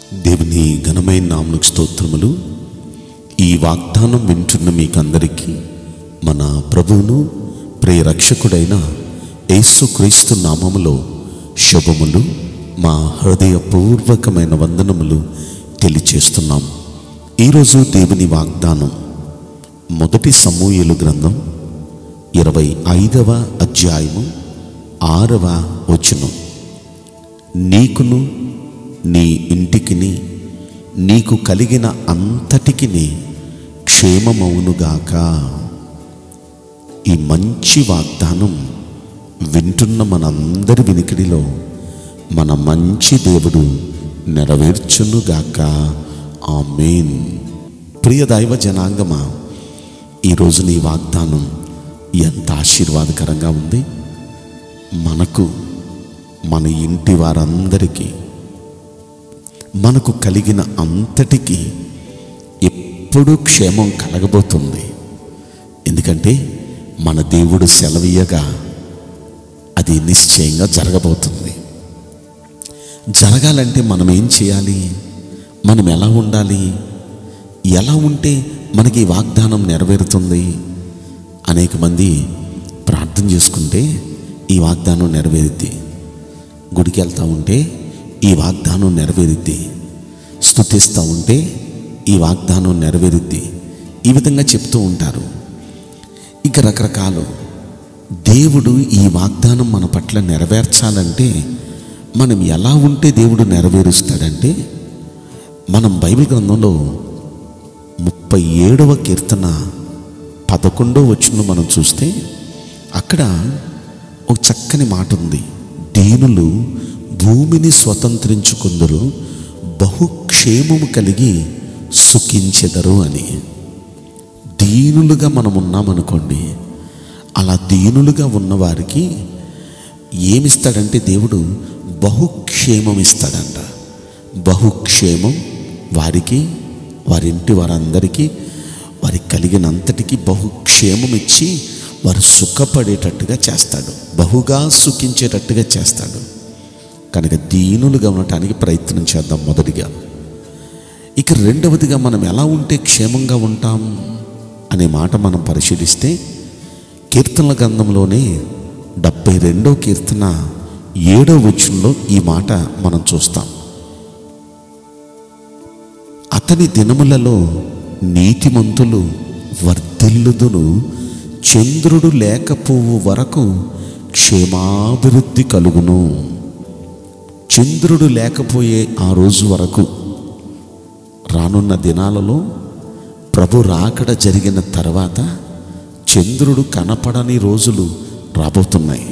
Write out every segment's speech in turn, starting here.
దేవుని ఘనమైన నామకు స్తోత్రములు ఈ వాగ్దానం వింటున్న మీకందరికీ మన ప్రభువును ప్రియ రక్షకుడైన యేసుక్రీస్తు నామములో శుభములు మా హృదయపూర్వకమైన వందనములు తెలియచేస్తున్నాం ఈరోజు దేవుని వాగ్దానం మొదటి సమూహలు గ్రంథం ఇరవై ఐదవ అధ్యాయము ఆరవ వచనం నీకును నీ ఇంటికిని నీకు కలిగిన అంతటికిని క్షేమమవునుగాక ఈ మంచి వాగ్దానం వింటున్న మనందరి వినికిడిలో మన మంచి దేవుడు నెరవేర్చునుగాక ఆమేన్ ప్రియ దైవ జనాంగమా ఈరోజు నీ వాగ్దానం ఎంత ఆశీర్వాదకరంగా ఉంది మనకు మన ఇంటి వారందరికీ మనకు కలిగిన అంతటికి ఎప్పుడూ క్షేమం కలగబోతుంది ఎందుకంటే మన దేవుడు సెలవీయగా అది నిశ్చయంగా జరగబోతుంది జరగాలంటే మనం ఏం చేయాలి మనం ఎలా ఉండాలి ఎలా ఉంటే మనకి ఈ వాగ్దానం నెరవేరుతుంది అనేక మంది ప్రార్థన చేసుకుంటే ఈ వాగ్దానం నెరవేరుద్ది గుడికి వెళ్తూ ఉంటే ఈ వాగ్దానం నెరవేరుద్ది స్థుతిస్తూ ఉంటే ఈ వాగ్దానం నెరవేరుద్ది ఈ విధంగా చెప్తూ ఉంటారు ఇక రకరకాలు దేవుడు ఈ వాగ్దానం మన పట్ల నెరవేర్చాలంటే మనం ఎలా ఉంటే దేవుడు నెరవేరుస్తాడంటే మనం బైబిల్ గ్రంథంలో ముప్పై ఏడవ కీర్తన పదకొండవ వచ్చిన మనం చూస్తే అక్కడ ఒక చక్కని మాట ఉంది దీనులు భూమిని స్వతంత్రించుకుందరు బహుక్షేమము కలిగి సుఖించెదరు అని దీనులుగా మనం ఉన్నామనుకోండి అలా దీనులుగా ఉన్నవారికి ఏమిస్తాడంటే దేవుడు బహుక్షేమం ఇస్తాడంట బహుక్షేమం వారికి వారింటి వారందరికీ వారికి కలిగినంతటికీ బహుక్షేమం ఇచ్చి వారు సుఖపడేటట్టుగా చేస్తాడు బహుగా సుఖించేటట్టుగా చేస్తాడు కనుక దీనులుగా ఉండటానికి ప్రయత్నం చేద్దాం మొదటిగా ఇక రెండవదిగా మనం ఎలా ఉంటే క్షేమంగా ఉంటాం అనే మాట మనం పరిశీలిస్తే కీర్తనల గ్రంథంలోనే డెబ్బై రెండో కీర్తన ఏడో వచనంలో ఈ మాట మనం చూస్తాం అతని దినములలో నీతిమంతులు వర్ధిల్లుదును చంద్రుడు లేకపోవు వరకు క్షేమాభివృద్ధి కలుగును చంద్రుడు లేకపోయే ఆ రోజు వరకు రానున్న దినాలలో ప్రభు రాకడ జరిగిన తర్వాత చంద్రుడు కనపడని రోజులు రాబోతున్నాయి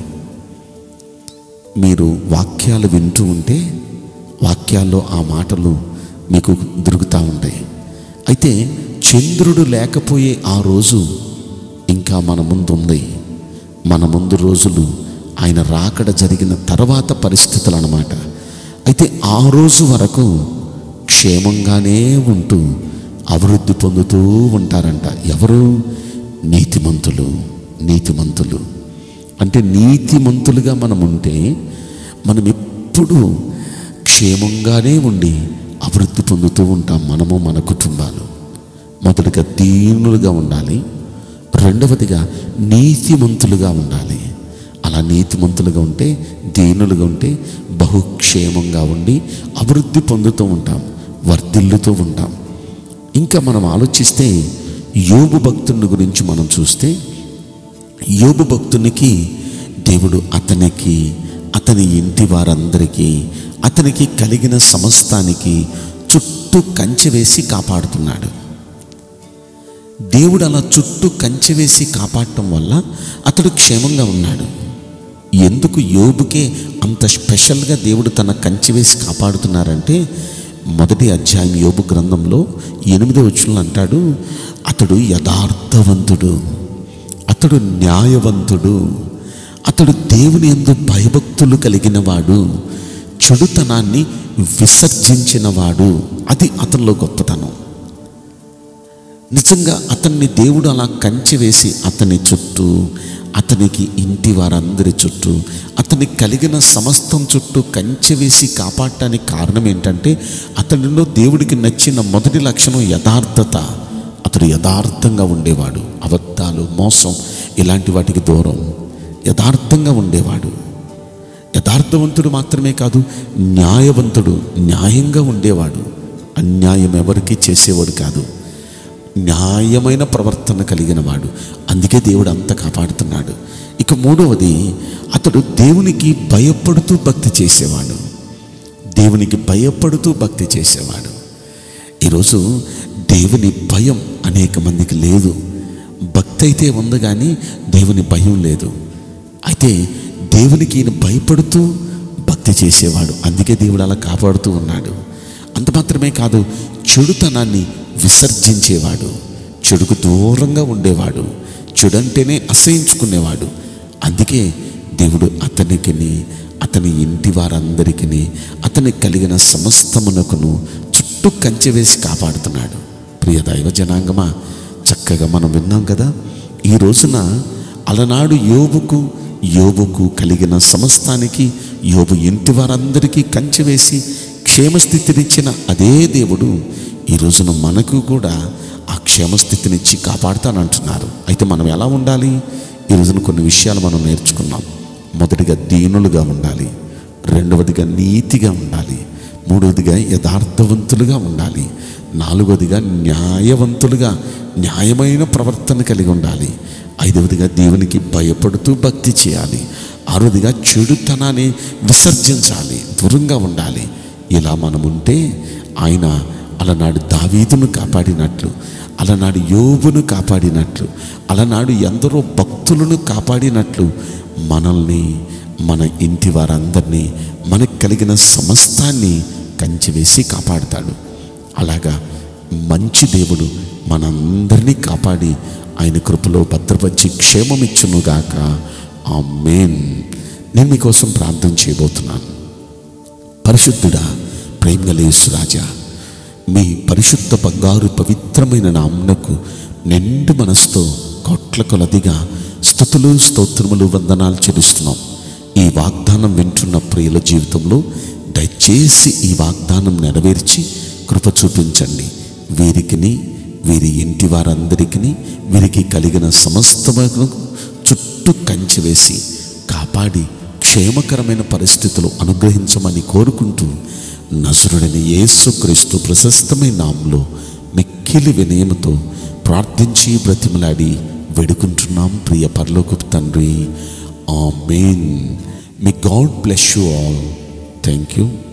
మీరు వాక్యాలు వింటూ ఉంటే వాక్యాల్లో ఆ మాటలు మీకు దొరుకుతూ ఉంటాయి అయితే చంద్రుడు లేకపోయే ఆ రోజు ఇంకా మన ముందు ఉంది మన ముందు రోజులు ఆయన రాకడ జరిగిన తర్వాత పరిస్థితులు అన్నమాట అయితే ఆ రోజు వరకు క్షేమంగానే ఉంటూ అభివృద్ధి పొందుతూ ఉంటారంట ఎవరు నీతిమంతులు నీతిమంతులు అంటే నీతిమంతులుగా మనం ఉంటే మనం ఎప్పుడూ క్షేమంగానే ఉండి అభివృద్ధి పొందుతూ ఉంటాం మనము మన కుటుంబాలు మొదటిగా దీనులుగా ఉండాలి రెండవదిగా నీతిమంతులుగా ఉండాలి అలా నీతిమంతులుగా ఉంటే దీనులుగా ఉంటే బహుక్షేమంగా ఉండి అభివృద్ధి పొందుతూ ఉంటాం వర్ధిల్లుతూ ఉంటాం ఇంకా మనం ఆలోచిస్తే యోగు భక్తుని గురించి మనం చూస్తే యోగు భక్తునికి దేవుడు అతనికి అతని ఇంటి వారందరికీ అతనికి కలిగిన సమస్తానికి చుట్టూ కంచె వేసి కాపాడుతున్నాడు దేవుడు అలా చుట్టూ కంచె వేసి కాపాడటం వల్ల అతడు క్షేమంగా ఉన్నాడు ఎందుకు యోబుకే అంత స్పెషల్గా దేవుడు తన కంచె వేసి కాపాడుతున్నారంటే మొదటి అధ్యాయం యోబు గ్రంథంలో ఎనిమిదో వచనంలో అంటాడు అతడు యథార్థవంతుడు అతడు న్యాయవంతుడు అతడు దేవుని ఎందు భయభక్తులు కలిగిన వాడు చెడుతనాన్ని విసర్జించిన వాడు అది అతనిలో గొప్పతనం నిజంగా అతన్ని దేవుడు అలా కంచె వేసి అతని చుట్టూ అతనికి ఇంటి వారందరి చుట్టూ అతనికి కలిగిన సమస్తం చుట్టూ కంచె వేసి కాపాడటానికి కారణం ఏంటంటే అతనిలో దేవుడికి నచ్చిన మొదటి లక్షణం యథార్థత అతడు యథార్థంగా ఉండేవాడు అబద్ధాలు మోసం ఇలాంటి వాటికి దూరం యథార్థంగా ఉండేవాడు యథార్థవంతుడు మాత్రమే కాదు న్యాయవంతుడు న్యాయంగా ఉండేవాడు అన్యాయం ఎవరికీ చేసేవాడు కాదు న్యాయమైన ప్రవర్తన కలిగిన వాడు అందుకే దేవుడు అంత కాపాడుతున్నాడు ఇక మూడవది అతడు దేవునికి భయపడుతూ భక్తి చేసేవాడు దేవునికి భయపడుతూ భక్తి చేసేవాడు ఈరోజు దేవుని భయం అనేక మందికి లేదు భక్తి అయితే ఉంది కానీ దేవుని భయం లేదు అయితే దేవునికి ఈయన భయపడుతూ భక్తి చేసేవాడు అందుకే దేవుడు అలా కాపాడుతూ ఉన్నాడు అంత మాత్రమే కాదు చెడుతనాన్ని విసర్జించేవాడు చెడుకు దూరంగా ఉండేవాడు చెడంటేనే అసహించుకునేవాడు అందుకే దేవుడు అతనికిని అతని ఇంటి వారందరికీ అతనికి కలిగిన సమస్తమునకును చుట్టూ కంచె వేసి కాపాడుతున్నాడు ప్రియ దైవ జనాంగమా చక్కగా మనం విన్నాం కదా ఈ రోజున అలనాడు యోబుకు యోబుకు కలిగిన సమస్తానికి యోబు ఇంటి వారందరికీ కంచె వేసి క్షేమస్థితినిచ్చిన అదే దేవుడు ఈ రోజున మనకు కూడా ఆ క్షేమస్థితినిచ్చి కాపాడుతానంటున్నారు అయితే మనం ఎలా ఉండాలి ఈ రోజున కొన్ని విషయాలు మనం నేర్చుకున్నాం మొదటిగా దీనులుగా ఉండాలి రెండవదిగా నీతిగా ఉండాలి మూడవదిగా యథార్థవంతులుగా ఉండాలి నాలుగవదిగా న్యాయవంతులుగా న్యాయమైన ప్రవర్తన కలిగి ఉండాలి ఐదవదిగా దేవునికి భయపడుతూ భక్తి చేయాలి ఆరోదిగా చెడుతనాన్ని విసర్జించాలి దూరంగా ఉండాలి ఇలా మనం ఉంటే ఆయన అలనాడు దావీదును కాపాడినట్లు అలనాడు యోబును కాపాడినట్లు అలనాడు ఎందరో భక్తులను కాపాడినట్లు మనల్ని మన ఇంటి వారందరినీ మనకు కలిగిన సమస్తాన్ని కంచివేసి కాపాడుతాడు అలాగా మంచి దేవుడు మనందరినీ కాపాడి ఆయన కృపలో భద్రపరిచి క్షేమమిచ్చునుగాక ఆ మేన్ నేను మీకోసం ప్రార్థన చేయబోతున్నాను పరిశుద్ధుడా ప్రేమలేసు రాజా మీ పరిశుద్ధ బంగారు పవిత్రమైన నామ్నకు నిండు మనసుతో కోట్ల కొలదిగా స్థుతులు స్తోత్రములు వందనాలు చెల్లిస్తున్నాం ఈ వాగ్దానం వింటున్న ప్రియుల జీవితంలో దయచేసి ఈ వాగ్దానం నెరవేర్చి కృప చూపించండి వీరికిని వీరి ఇంటి వారందరికీ వీరికి కలిగిన సమస్తమును చుట్టూ కంచి వేసి కాపాడి క్షేమకరమైన పరిస్థితులు అనుగ్రహించమని కోరుకుంటూ నజరుడని యేసుక్రీస్తు ప్రశస్తమైన నామంలో మిక్కిలి వినయముతో ప్రార్థించి బ్రతిమలాడి వేడుకుంటున్నాం ప్రియ పరలోకపు తండ్రి ఆ మెయిన్ మీ God bless you all thank you